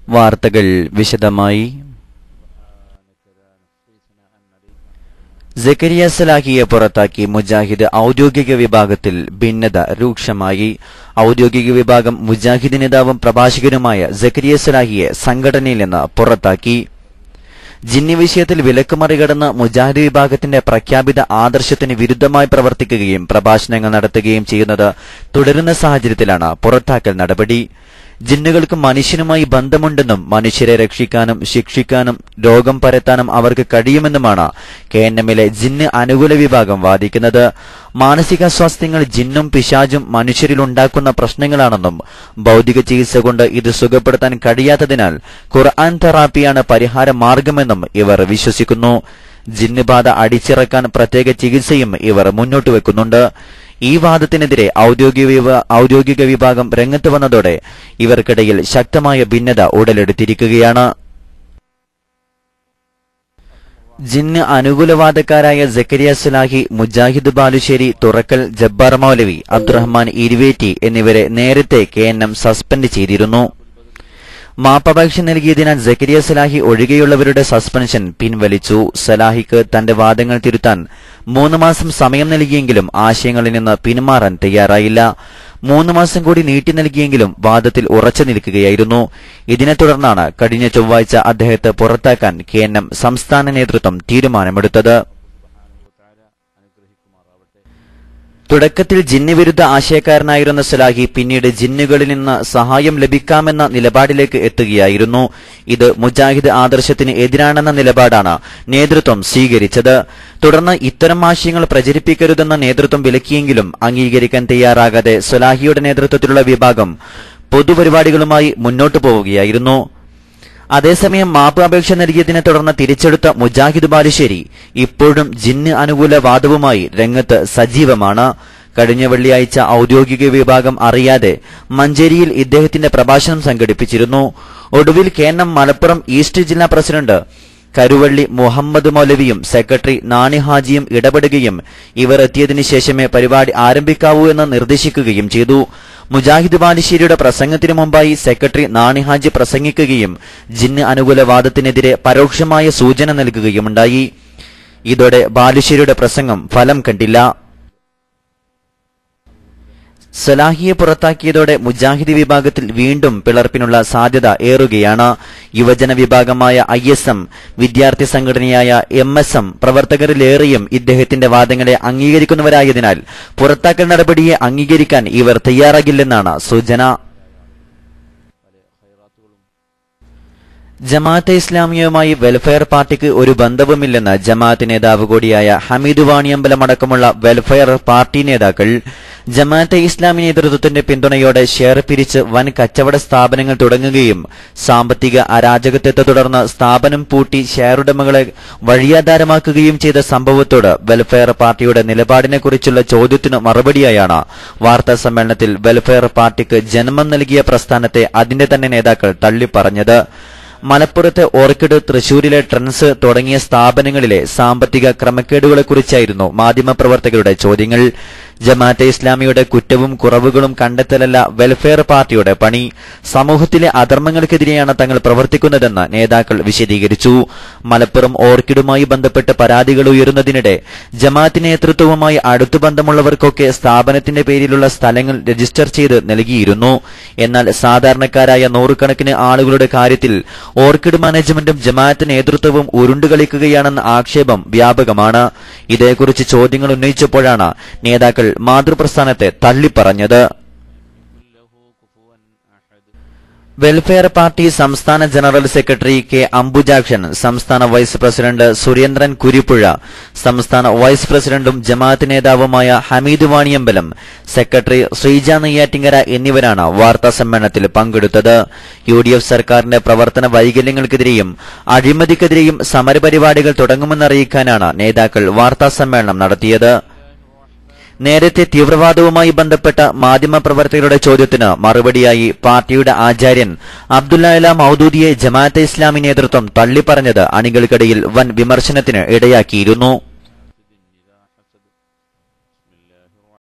വാർത്തകൾ വിശദമായി സക്കരിയ സലാഹിയെ പുറത്താക്കി മുജാഹിദ് ഔദ്യോഗിക വിഭാഗത്തിൽ ഭിന്നത രൂക്ഷമായി ഔദ്യോഗിക വിഭാഗം മുജാഹിദ് നേതാവും പ്രഭാഷകനുമായ സക്കരിയ സലാഹിയെ സംഘടനയിൽ നിന്ന് പുറത്താക്കി ജിന്നി വിഷയത്തിൽ വിലക്ക് മറികടന്ന് മുജാഹിദ് വിഭാഗത്തിന്റെ പ്രഖ്യാപിത ആദർശത്തിന് വിരുദ്ധമായി പ്രവർത്തിക്കുകയും പ്രഭാഷണങ്ങൾ നടത്തുകയും ചെയ്യുന്നത് തുടരുന്ന സാഹചര്യത്തിലാണ് പുറത്താക്കൽ നടപടി ജിന്നുകൾക്ക് മനുഷ്യനുമായി ബന്ധമുണ്ടെന്നും മനുഷ്യരെ രക്ഷിക്കാനും ശിക്ഷിക്കാനും രോഗം പരത്താനും അവർക്ക് കഴിയുമെന്നുമാണ് കെ എൻ എമ്മിലെ ജിന്ന് അനുകൂല വിഭാഗം വാദിക്കുന്നത് മാനസികാസ്വാസ്ഥ്യങ്ങൾ ജിന്നും പിശാചും മനുഷ്യരിൽ ഉണ്ടാക്കുന്ന പ്രശ്നങ്ങളാണെന്നും ഭൗതിക ചികിത്സ കൊണ്ട് ഇത് സുഖപ്പെടുത്താൻ കഴിയാത്തതിനാൽ ഖുർആൻ തെറാപ്പിയാണ് പരിഹാര മാർഗമെന്നും ഇവർ വിശ്വസിക്കുന്നു ജിന്ന് ബാധ അടിച്ചിറക്കാൻ പ്രത്യേക ചികിത്സയും ഇവർ മുന്നോട്ട് വെക്കുന്നുണ്ട് ഈ വാദത്തിനെതിരെ ഔദ്യോഗിക വിഭാ- ഔദ്യോഗിക വിഭാഗം രംഗത്ത് വന്നതോടെ ഇവർക്കിടയിൽ ശക്തമായ ഭിന്നത ഉടലെടുത്തിരിക്കുകയാണ് ജിന്ന് അനുകൂലവാദക്കാരായ സക്കരിയ സുലാഹി മുജാഹിദ് ബാലുശ്ശേരി തുറക്കൽ ജബ്ബാർ മൗലവി അബ്ദുറഹ്മാൻ ഇരുവേറ്റി എന്നിവരെ നേരത്തെ കെ എൻ എം സസ്പെൻഡ് ചെയ്തിരുന്നു മാപ്പപേക്ഷ നൽകിയതിനാൽ സക്കരിയ സലാഹി ഒഴികെയുള്ളവരുടെ സസ്പെൻഷൻ പിൻവലിച്ചു സലാഹിക്ക് തന്റെ വാദങ്ങൾ തിരുത്താൻ മൂന്ന് മാസം സമയം നൽകിയെങ്കിലും ആശയങ്ങളിൽ നിന്ന് പിന്മാറാൻ തയ്യാറായില്ല മൂന്ന് മാസം കൂടി നീട്ടി നൽകിയെങ്കിലും വാദത്തിൽ ഉറച്ചു നിൽക്കുകയായിരുന്നു ഇതിനെ തുടർന്നാണ് കഴിഞ്ഞ ചൊവ്വാഴ്ച അദ്ദേഹത്തെ പുറത്താക്കാൻ കെ എൻ എം സംസ്ഥാന നേതൃത്വം തീരുമാനമെടുത്തത് തുടക്കത്തിൽ ജിന്ന് വിരുദ്ധ ആശയക്കാരനായിരുന്ന സലാഹി പിന്നീട് ജിന്നുകളിൽ നിന്ന് സഹായം ലഭിക്കാമെന്ന നിലപാടിലേക്ക് എത്തുകയായിരുന്നു ഇത് മുജാഹിദ് ആദർശത്തിന് എതിരാണെന്ന നിലപാടാണ് നേതൃത്വം സ്വീകരിച്ചത് തുടർന്ന് ഇത്തരം ആശയങ്ങൾ പ്രചരിപ്പിക്കരുതെന്ന നേതൃത്വം വിലക്കിയെങ്കിലും അംഗീകരിക്കാൻ തയ്യാറാകാതെ സലാഹിയുടെ നേതൃത്വത്തിലുള്ള വിഭാഗം പൊതുപരിപാടികളുമായി മുന്നോട്ടു പോവുകയായിരുന്നു അതേസമയം മാപ്പ് അപേക്ഷ നൽകിയതിനെ തുടർന്ന് തിരിച്ചെടുത്ത മുജാഹിദ് ബാലുശ്ശേരി ഇപ്പോഴും ജിന്ന് അനുകൂല വാദവുമായി രംഗത്ത് സജീവമാണ് കഴിഞ്ഞ വെള്ളിയാഴ്ച ഔദ്യോഗിക വിഭാഗം അറിയാതെ മഞ്ചേരിയിൽ ഇദ്ദേഹത്തിന്റെ പ്രഭാഷണം സംഘടിപ്പിച്ചിരുന്നു ഒടുവിൽ കേന്ദ്രം മലപ്പുറം ഈസ്റ്റ് ജില്ലാ പ്രസിഡന്റ് കരുവള്ളി മുഹമ്മദ് മൗലവിയും സെക്രട്ടറി നാണി ഹാജിയും ഇടപെടുകയും ഇവർ എത്തിയതിനു ശേഷമേ പരിപാടി ആരംഭിക്കാവൂ എന്ന് നിർദ്ദേശിക്കുകയും ചെയ്തു മുജാഹിദ് ബാലുശ്ശേരിയുടെ പ്രസംഗത്തിനു മുമ്പായി സെക്രട്ടറി നാണി ഹാജി പ്രസംഗിക്കുകയും ജിന്ന് അനുകൂല വാദത്തിനെതിരെ പരോക്ഷമായ സൂചന നൽകുകയുമുണ്ടായി ഇതോടെ ബാലുശ്ശേരിയുടെ പ്രസംഗം ഫലം കണ്ടില്ല സലാഹിയെ പുറത്താക്കിയതോടെ മുജാഹിദ് വിഭാഗത്തിൽ വീണ്ടും പിളർപ്പിനുള്ള സാധ്യത ഏറുകയാണ് യുവജന വിഭാഗമായ ഐ എസ് എം വിദ്യാർത്ഥി സംഘടനയായ എം എസ് എം പ്രവർത്തകരിലേറെയും ഇദ്ദേഹത്തിന്റെ വാദങ്ങളെ അംഗീകരിക്കുന്നവരായതിനാൽ പുറത്താക്കൽ നടപടിയെ അംഗീകരിക്കാൻ ഇവർ തയ്യാറാകില്ലെന്നാണ് സൂചന ജമാഅത്തെ ഇസ്ലാമിയുമായി വെൽഫെയർ പാർട്ടിക്ക് ഒരു ബന്ധവുമില്ലെന്ന് ജമാഅത്ത് നേതാവ് കൂടിയായ ഹമീദ് വാണിയമ്പലം അടക്കമുള്ള വെൽഫെയർ പാർട്ടി നേതാക്കൾ ജമാഅത്തെ ഇസ്ലാമി നേതൃത്വത്തിന്റെ പിന്തുണയോടെ ഷെയർ പിരിച്ച് വൻ കച്ചവട സ്ഥാപനങ്ങൾ തുടങ്ങുകയും സാമ്പത്തിക അരാജകത്വത്തെ തുടർന്ന് സ്ഥാപനം പൂട്ടി ഷെയറുടമകളെ വഴിയാധാരമാക്കുകയും ചെയ്ത സംഭവത്തോട് വെൽഫെയർ പാർട്ടിയുടെ നിലപാടിനെക്കുറിച്ചുള്ള ചോദ്യത്തിനു മറുപടിയായാണ് വാർത്താ സമ്മേളനത്തിൽ വെൽഫെയർ പാർട്ടിക്ക് ജന്മം നൽകിയ പ്രസ്ഥാനത്തെ അതിന്റെ തന്നെ നേതാക്കൾ തള്ളിപ്പറഞ്ഞത് മലപ്പുറത്തെ ഓർക്കിഡ് തൃശൂരിലെ ട്രെൻസ് തുടങ്ങിയ സ്ഥാപനങ്ങളിലെ സാമ്പത്തിക ക്രമക്കേടുകളെക്കുറിച്ചായിരുന്നു മാധ്യമപ്രവർത്തകരുടെ ചോദ്യങ്ങൾ ജമാഅത്തെ ഇസ്ലാമിയുടെ കുറ്റവും കുറവുകളും കണ്ടെത്തലല്ല വെൽഫെയർ പാർട്ടിയുടെ പണി സമൂഹത്തിലെ അധർമ്മങ്ങൾക്കെതിരെയാണ് തങ്ങൾ പ്രവർത്തിക്കുന്നതെന്ന് നേതാക്കൾ വിശദീകരിച്ചു മലപ്പുറം ഓർക്കിഡുമായി ബന്ധപ്പെട്ട് പരാതികൾ ഉയരുന്നതിനിടെ ജമാഅത്ത് നേതൃത്വവുമായി അടുത്തു ബന്ധമുള്ളവർക്കൊക്കെ സ്ഥാപനത്തിന്റെ പേരിലുള്ള സ്ഥലങ്ങൾ രജിസ്റ്റർ ചെയ്ത് നൽകിയിരുന്നു എന്നാൽ സാധാരണക്കാരായ നൂറുകണക്കിന് ആളുകളുടെ കാര്യത്തിൽ ഓർക്കിഡ് മാനേജ്മെന്റും ജമാഅത്ത് നേതൃത്വവും ഉരുണ്ടുകളിക്കുകയാണെന്ന ആക്ഷേപം വ്യാപകമാണ് ഇതേക്കുറിച്ച് ചോദ്യങ്ങൾ ഉന്നയിച്ചപ്പോഴാണ് നേതാക്കൾ മാതൃപ്രസ്ഥാനത്തെ തള്ളിപ്പറഞ്ഞത് വെൽഫെയർ പാർട്ടി സംസ്ഥാന ജനറൽ സെക്രട്ടറി കെ അംബുജാക്ഷൻ സംസ്ഥാന വൈസ് പ്രസിഡന്റ് സുരേന്ദ്രൻ കുരിപ്പുഴ സംസ്ഥാന വൈസ് പ്രസിഡന്റും ജമാഅത്ത് നേതാവുമായ ഹമീദ് വാണിയമ്പലം സെക്രട്ടറി ശ്രീജ നെയ്യാറ്റിങ്കര എന്നിവരാണ് വാർത്താ സമ്മേളനത്തിൽ പങ്കെടുത്തത് യു ഡി എഫ് സർക്കാരിന്റെ പ്രവർത്തന വൈകല്യങ്ങൾക്കെതിരെയും അഴിമതിക്കെതിരെയും സമരപരിപാടികൾ തുടങ്ങുമെന്നറിയിക്കാനാണ് നേതാക്കൾ വാർത്താ സമ്മേളനം നടത്തിയത് നേരത്തെ തീവ്രവാദവുമായി ബന്ധപ്പെട്ട മാധ്യമപ്രവർത്തകരുടെ ചോദ്യത്തിന് മറുപടിയായി പാർട്ടിയുടെ ആചാര്യൻ അബ്ദുല്ല മൌദൂദിയെ ജമാഅത്തെ ഇസ്ലാമി നേതൃത്വം തള്ളിപ്പറഞ്ഞത് അണികൾക്കിടയിൽ വൻ വിമർശനത്തിന് ഇടയാക്കിയിരുന്നു